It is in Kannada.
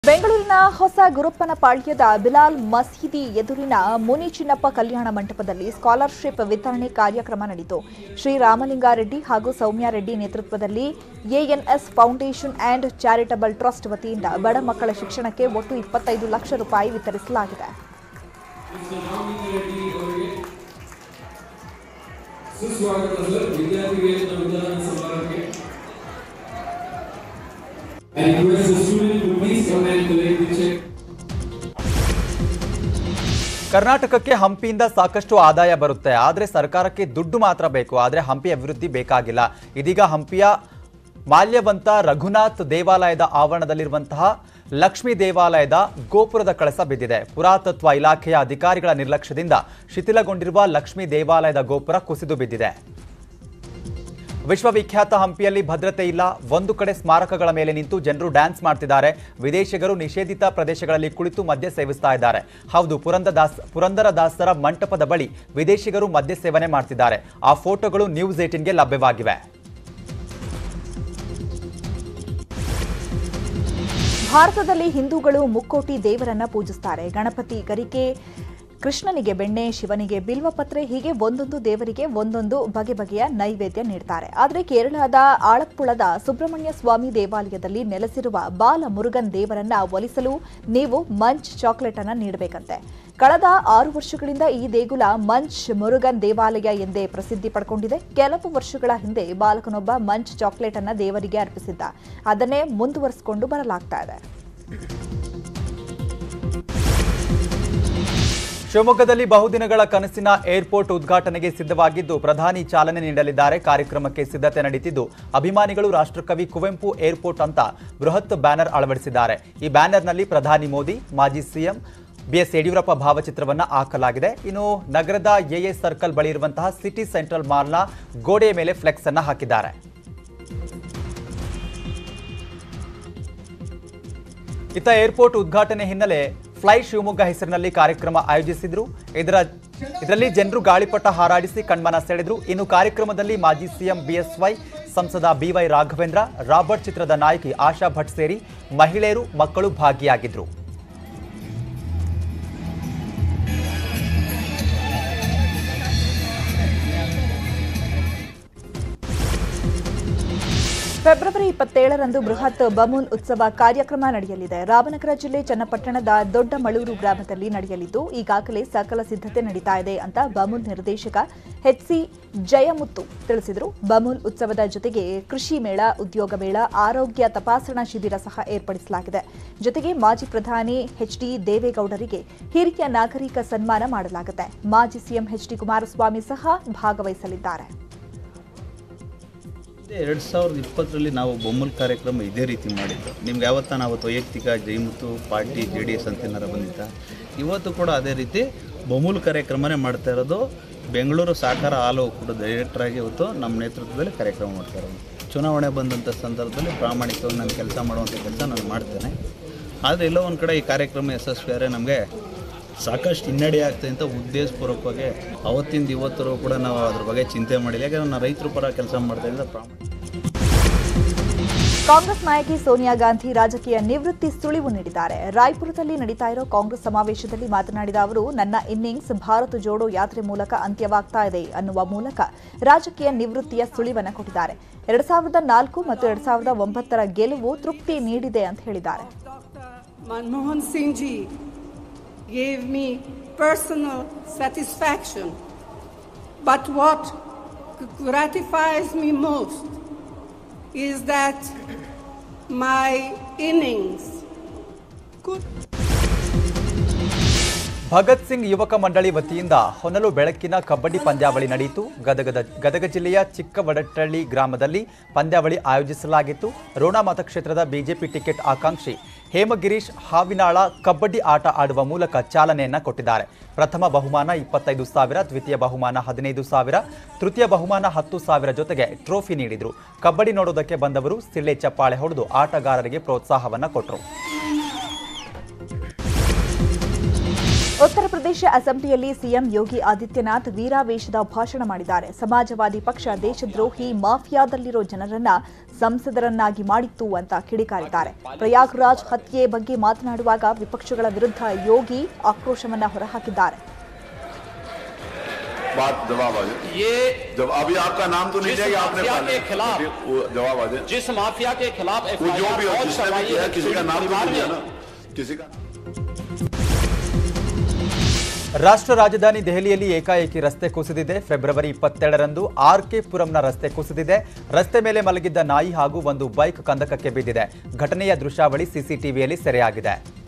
ಬೆಂಗಳೂರಿನ ಹೊಸ ಗುರುಪ್ಪನ ಪಾಳ್ಯದ ಬಿಲಾಲ್ ಮಸೀದಿ ಎದುರಿನ ಮುನಿ ಚಿನ್ನಪ್ಪ ಕಲ್ಯಾಣ ಮಂಟಪದಲ್ಲಿ ಸ್ಕಾಲರ್ಶಿಪ್ ವಿತರಣೆ ಕಾರ್ಯಕ್ರಮ ನಡೆಯಿತು ಶ್ರೀರಾಮಲಿಂಗಾರೆಡ್ಡಿ ಹಾಗೂ ಸೌಮ್ಯ ರೆಡ್ಡಿ ನೇತೃತ್ವದಲ್ಲಿ ANS foundation and charitable trust ವತಿಯಿಂದ ಬಡ ಮಕ್ಕಳ ಶಿಕ್ಷಣಕ್ಕೆ ಒಟ್ಟು ಇಪ್ಪತ್ತೈದು ಲಕ್ಷ ರೂಪಾಯಿ ವಿತರಿಸಲಾಗಿದೆ ಸುಸ್ವಾಗತ ಸರ್ ವಿದ್ಯಾರ್ಥಿ ವೇತನ ವಿಧಾನ ಸಮಾರಂಭಕ್ಕೆ I request the student to please come and collect the check. ಕರ್ನಾಟಕಕ್ಕೆ ಹಂಪಿಯಿಂದ ಸಾಕಷ್ಟು ಆದಾಯ ಬರುತ್ತೆ ಆದರೆ ಸರ್ಕಾರಕ್ಕೆ ದುಡ್ಡು ಮಾತ್ರ ಬೇಕು ಆದರೆ ಹಂಪಿ ಅಭಿವೃದ್ಧಿ ಬೇಕಾಗಿಲ್ಲ ಇದೀಗ ಹಂಪಿಯ ಮಾಲ್ಯವಂತ ರಘುನಾಥ್ ದೇವಾಲಯದ ಆವರಣದಲ್ಲಿರುವಂತಹ ಲಕ್ಷ್ಮೀ ದೇವಾಲಯದ ಗೋಪುರದ ಕಳಸ ಬಿದ್ದಿದೆ ಪುರಾತತ್ವ ಇಲಾಖೆಯ ಅಧಿಕಾರಿಗಳ ನಿರ್ಲಕ್ಷ್ಯದಿಂದ ಶಿಥಿಲಗೊಂಡಿರುವ ಲಕ್ಷ್ಮೀ ದೇವಾಲಯದ ಗೋಪುರ ಕುಸಿದು ಬಿದ್ದಿದೆ ವಿಶ್ವವಿಖ್ಯಾತ ಹಂಪಿಯಲ್ಲಿ ಭದ್ರತೆ ಇಲ್ಲ ಒಂದು ಕಡೆ ಸ್ಮಾರಕಗಳ ಮೇಲೆ ನಿಂತು ಜನರು ಡ್ಯಾನ್ಸ್ ಮಾಡ್ತಿದ್ದಾರೆ ವಿದೇಶಿಗರು ನಿಷೇಧಿತ ಪ್ರದೇಶಗಳಲ್ಲಿ ಕುಳಿತು ಮದ್ಯ ಸೇವಿಸ್ತಾ ಇದ್ದಾರೆ ಹೌದು ಪುರಂದದಾಸ್ ಪುರಂದರದಾಸರ ಮಂಟಪದ ಬಳಿ ವಿದೇಶಿಗರು ಮದ್ಯ ಸೇವನೆ ಮಾಡ್ತಿದ್ದಾರೆ ಆ ಫೋಟೋಗಳು ನ್ಯೂಸ್ ಏಟಿನ್ಗೆ ಲಭ್ಯವಾಗಿವೆ ಭಾರತದಲ್ಲಿ ಹಿಂದೂಗಳು ಮುಕ್ಕೋಟಿ ದೇವರನ್ನ ಪೂಜಿಸ್ತಾರೆ ಗಣಪತಿ ಗರಿಕೆ ಕೃಷ್ಣನಿಗೆ ಬೆಣ್ಣೆ ಶಿವನಿಗೆ ಬಿಲ್ವಪತ್ರೆ ಹೀಗೆ ಒಂದೊಂದು ದೇವರಿಗೆ ಒಂದೊಂದು ಬಗೆ ಬಗೆಯ ನೈವೇದ್ಯ ನೀಡ್ತಾರೆ ಆದರೆ ಕೇರಳದ ಆಳಪ್ಪುಳದ ಸುಬ್ರಹ್ಮಣ್ಯ ಸ್ವಾಮಿ ದೇವಾಲಯದಲ್ಲಿ ನೆಲೆಸಿರುವ ಬಾಲ ಮುರುಗನ್ ದೇವರನ್ನ ಒಲಿಸಲು ನೀವು ಮಂಚ್ ಚಾಕ್ಲೇಟ್ ಅನ್ನ ನೀಡಬೇಕಂತೆ ಕಳೆದ ಆರು ವರ್ಷಗಳಿಂದ ಈ ದೇಗುಲ ಮಂಚ್ ಮುರುಗನ್ ದೇವಾಲಯ ಎಂದೇ ಪ್ರಸಿದ್ಧಿ ಪಡ್ಕೊಂಡಿದೆ ಕೆಲವು ವರ್ಷಗಳ ಹಿಂದೆ ಬಾಲಕನೊಬ್ಬ ಮಂಚ್ ಚಾಕ್ಲೇಟ್ ಅನ್ನ ದೇವರಿಗೆ ಅರ್ಪಿಸಿದ್ದ ಅದನ್ನೇ ಮುಂದುವರಿಸಿಕೊಂಡು ಬರಲಾಗ್ತಾ ಇದೆ ಶಿವಮೊಗ್ಗದಲ್ಲಿ ಬಹುದಿನಗಳ ಕನಸಿನ ಏರ್ಪೋರ್ಟ್ ಉದ್ಘಾಟನೆಗೆ ಸಿದ್ಧವಾಗಿದ್ದು ಪ್ರಧಾನಿ ಚಾಲನೆ ನೀಡಲಿದ್ದಾರೆ ಕಾರ್ಯಕ್ರಮಕ್ಕೆ ಸಿದ್ಧತೆ ನಡೀತಿದ್ದು ಅಭಿಮಾನಿಗಳು ರಾಷ್ಟ್ರಕವಿ ಕುವೆಂಪು ಏರ್ಪೋರ್ಟ್ ಅಂತ ಬೃಹತ್ ಬ್ಯಾನರ್ ಅಳವಡಿಸಿದ್ದಾರೆ ಈ ಬ್ಯಾನರ್ನಲ್ಲಿ ಪ್ರಧಾನಿ ಮೋದಿ ಮಾಜಿ ಸಿಎಂ ಬಿಎಸ್ ಯಡಿಯೂರಪ್ಪ ಭಾವಚಿತ್ರವನ್ನ ಹಾಕಲಾಗಿದೆ ಇನ್ನು ನಗರದ ಎಎ ಸರ್ಕಲ್ ಬಳಿ ಇರುವಂತಹ ಸಿಟಿ ಸೆಂಟ್ರಲ್ ಮಾಲ್ನ ಗೋಡೆಯ ಮೇಲೆ ಫ್ಲೆಕ್ಸ್ ಅನ್ನ ಹಾಕಿದ್ದಾರೆ ಇತ್ತ ಏರ್ಪೋರ್ಟ್ ಉದ್ಘಾಟನೆ ಹಿನ್ನೆಲೆ ಫ್ಲೈ ಶಿವಮೊಗ್ಗ ಹೆಸರಿನಲ್ಲಿ ಕಾರ್ಯಕ್ರಮ ಆಯೋಜಿಸಿದ್ರು ಇದರ ಇದರಲ್ಲಿ ಜನರು ಗಾಳಿಪಟ ಹಾರಾಡಿಸಿ ಕಣ್ಮನ ಸೆಳೆದ್ರು ಇನ್ನು ಕಾರ್ಯಕ್ರಮದಲ್ಲಿ ಮಾಜಿ ಸಿಎಂ ಬಿಎಸ್ವೈ ಸಂಸದ ಬಿವೈ ರಾಘವೇಂದ್ರ ರಾಬರ್ಟ್ ಚಿತ್ರದ ನಾಯಕಿ ಆಶಾ ಭಟ್ ಸೇರಿ ಮಹಿಳೆಯರು ಮಕ್ಕಳು ಭಾಗಿಯಾಗಿದ್ರು ಫೆಬ್ರವರಿ ಇಪ್ಪತ್ತೇಳರಂದು ಬೃಹತ್ ಬಮೂಲ್ ಉತ್ಸವ ಕಾರ್ಯಕ್ರಮ ನಡೆಯಲಿದೆ ರಾಮನಗರ ಜಿಲ್ಲೆ ಚನ್ನಪಟ್ಟಣದ ದೊಡ್ಡ ಮಳೂರು ಗ್ರಾಮದಲ್ಲಿ ನಡೆಯಲಿದ್ದು ಈಗಾಗಲೇ ಸಕಲ ಸಿದ್ಧತೆ ನಡೀತಾ ಇದೆ ಅಂತ ಬಮೂಲ್ ನಿರ್ದೇಶಕ ಎಚ್ಸಿ ಜಯಮುತ್ತು ತಿಳಿಸಿದರು ಬಮೂಲ್ ಉತ್ಸವದ ಜೊತೆಗೆ ಕೃಷಿ ಮೇಳ ಉದ್ಯೋಗ ಮೇಳ ಆರೋಗ್ಯ ತಪಾಸಣಾ ಶಿಬಿರ ಸಹ ಏರ್ಪಡಿಸಲಾಗಿದೆ ಜೊತೆಗೆ ಮಾಜಿ ಪ್ರಧಾನಿ ಎಚ್ಡಿ ದೇವೇಗೌಡರಿಗೆ ಹಿರಿಯ ನಾಗರಿಕ ಸನ್ಮಾನ ಮಾಡಲಾಗುತ್ತೆ ಮಾಜಿ ಸಿಎಂ ಎಚ್ಡಿ ಕುಮಾರಸ್ವಾಮಿ ಸಹ ಭಾಗವಹಿಸಲಿದ್ದಾರೆ ಎರಡು ಸಾವಿರದ ಇಪ್ಪತ್ತರಲ್ಲಿ ನಾವು ಬೊಮ್ಮಲ್ ಕಾರ್ಯಕ್ರಮ ಇದೇ ರೀತಿ ಮಾಡಿದ್ದು ನಿಮ್ಗೆ ಯಾವತ್ತ ನಾವು ವೈಯಕ್ತಿಕ ಜೈಮುತ್ತು ಪಾರ್ಟಿ ಜೆ ಡಿ ಎಸ್ ಅಂತ ಏನಾರ ಬಂದಿತ್ತ ಇವತ್ತು ಕೂಡ ಅದೇ ರೀತಿ ಬೊಮ್ಮಲ್ ಕಾರ್ಯಕ್ರಮನೇ ಮಾಡ್ತಾ ಇರೋದು ಬೆಂಗಳೂರು ಸಾಕಾರ ಹಾಲು ಕೂಡ ಡೈರೆಕ್ಟ್ರಾಗಿ ಇವತ್ತು ನಮ್ಮ ನೇತೃತ್ವದಲ್ಲಿ ಕಾರ್ಯಕ್ರಮ ಮಾಡ್ತಾ ಇರೋದು ಚುನಾವಣೆ ಬಂದಂಥ ಸಂದರ್ಭದಲ್ಲಿ ಪ್ರಾಮಾಣಿಕವಾಗಿ ನಾನು ಕೆಲಸ ಮಾಡುವಂಥ ಕೆಲಸ ನಾನು ಮಾಡ್ತೇನೆ ಆದರೆ ಎಲ್ಲೋ ಒಂದು ಕಡೆ ಈ ಕಾರ್ಯಕ್ರಮ ಯಶಸ್ವಿಯಾದರೆ ನಮಗೆ ಸಾಕಷ್ಟು ಹಿನ್ನಡೆ ಆಗ್ತದೆ ಅಂತ ಉದ್ದೇಶಪೂರ್ವಕವಾಗಿ ಅವತ್ತಿಂದ ಇವತ್ತರೂ ಕೂಡ ನಾವು ಅದ್ರ ಬಗ್ಗೆ ಚಿಂತೆ ಮಾಡಿಲ್ಲ ಯಾಕಂದ್ರೆ ನಾನು ರೈತರ ಪರ ಕೆಲಸ ಮಾಡ್ತಾ ಇದ್ದ ಪ್ರಾಮಾಣಿಕ ಕಾಂಗ್ರೆಸ್ ನಾಯಕಿ ಸೋನಿಯಾ ಗಾಂಧಿ ರಾಜಕೀಯ ನಿವೃತ್ತಿ ಸುಳಿವು ನೀಡಿದ್ದಾರೆ ರಾಯ್ಪುರದಲ್ಲಿ ನಡೀತಾ ಇರೋ ಕಾಂಗ್ರೆಸ್ ಸಮಾವೇಶದಲ್ಲಿ ಮಾತನಾಡಿದ ಅವರು ನನ್ನ ಇನ್ನಿಂಗ್ಸ್ ಭಾರತ ಜೋಡೋ ಯಾತ್ರೆ ಮೂಲಕ ಅಂತ್ಯವಾಗ್ತಾ ಇದೆ ಅನ್ನುವ ಮೂಲಕ ರಾಜಕೀಯ ನಿವೃತ್ತಿಯ ಸುಳಿವನ್ನ ಕೊಟ್ಟಿದ್ದಾರೆ ಎರಡ್ ಸಾವಿರದ ನಾಲ್ಕು ಮತ್ತು ಎರಡ್ ಸಾವಿರದ ಒಂಬತ್ತರ ಗೆಲುವು ತೃಪ್ತಿ ನೀಡಿದೆ ಅಂತ ಹೇಳಿದ್ದಾರೆ Manmohan Singh ji gave me personal satisfaction. But what gratifies me most is that my innings could Bhagat Singh ಯುವಕ ಮಂಡಳಿ ವತಿಯಿಂದ ಹೊನಲು ಬೆಳಕಿನ ಕಬಡ್ಡಿ ಪಂದ್ಯಾವಳಿ ನಡೆಯಿತು ಗದಗದ ಗದಗ ಜಿಲ್ಲೆಯ ಚಿಕ್ಕವಡಟ್ಟಳ್ಳಿ ಗ್ರಾಮದಲ್ಲಿ ಪಂದ್ಯಾವಳಿ ಆಯೋಜಿಸಲಾಗಿತ್ತು ರೋಣ ಮತಕ್ಷೇತ್ರದ ಬಿಜೆಪಿ ಟಿಕೆಟ್ ಆಕಾಂಕ್ಷಿ ಹೇಮಗಿರೀಶ್ ಹಾವಿನಾಳ ಕಬಡ್ಡಿ ಆಟ ಆಡುವ ಮೂಲಕ ಚಾಲನೆಯನ್ನ ಕೊಟ್ಟಿದ್ದಾರೆ ಪ್ರಥಮ ಬಹುಮಾನ ಇಪ್ಪತ್ತೈದು ಸಾವಿರ ದ್ವಿತೀಯ ಬಹುಮಾನ ಹದಿನೈದು ಸಾವಿರ ತೃತೀಯ ಬಹುಮಾನ ಹತ್ತು ಸಾವಿರ ಜೊತೆಗೆ ಟ್ರೋಫಿ ನೀಡಿದ್ರು ಕಬಡ್ಡಿ ನೋಡೋದಕ್ಕೆ ಬಂದವರು ಸಿಳ್ಳೆ ಚಪ್ಪಾಳೆ ಹೊಡೆದು ಆಟಗಾರರಿಗೆ ಪ್ರೋತ್ಸಾಹವನ್ನ ಕೊಟ್ಟರು ಉತ್ತರ ಪ್ರದೇಶ ಅಸೆಂಬ್ಲಿಯಲ್ಲಿ ಸಿಎಂ ಯೋಗಿ ಆದಿತ್ಯನಾಥ್ ವೀರಾವೇಶದ ಭಾಷಣ ಮಾಡಿದ್ದಾರೆ ಸಮಾಜವಾದಿ ಪಕ್ಷ ದೇಶದ್ರೋಹಿ ಮಾಫಿಯಾದಲ್ಲಿರೋ ಜನರನ್ನ ಸಂಸದರನ್ನಾಗಿ ಮಾಡಿತ್ತು ಅಂತ ಕಿಡಿಕಾರಿದ್ದಾರೆ ಪ್ರಯಾಗ್ರಾಜ್ ಹತ್ಯೆ ಬಗ್ಗೆ ಮಾತನಾಡುವಾಗ ವಿಪಕ್ಷಗಳ ವಿರುದ್ಧ ಯೋಗಿ ಆಕ್ರೋಶವನ್ನ ಹೊರಹಾಕಿದ್ದಾರೆ बात जवाब आ जाए ये जब अभी आपका नाम तो नहीं जिस लिया कि आपने माफिया पहले- के खिलाफ- वो जवाब आ जाए जिस माफिया के खिलाफ वो जो एफआईआर भी हो लॉन्च जिसने भी करवाई किया है किसी का नाम तो परिवार नहीं लिया ने, ना किसी का ರಾಷ್ಟ್ರ ರಾಜಧಾನಿ ದೆಹಲಿಯಲ್ಲಿ ಏಕಾಏಕಿ ರಸ್ತೆ ಕುಸಿದಿದೆ ಫೆಬ್ರವರಿ ಇಪ್ಪತ್ತೆರಡರಂದು ಆರ್ ಕೆ ಪುರಂನ ರಸ್ತೆ ಕುಸಿದಿದೆ ರಸ್ತೆ ಮೇಲೆ ಮಲಗಿದ್ದ ನಾಯಿ ಹಾಗೂ ಒಂದು ಬೈಕ್ ಕಂದಕಕ್ಕೆ ಬಿದ್ದಿದೆ ಘಟನೆಯ ದೃಶ್ಯಾವಳಿ ಸಿಸಿಟಿವಿಯಲ್ಲಿ ಸೆರೆಯಾಗಿದೆ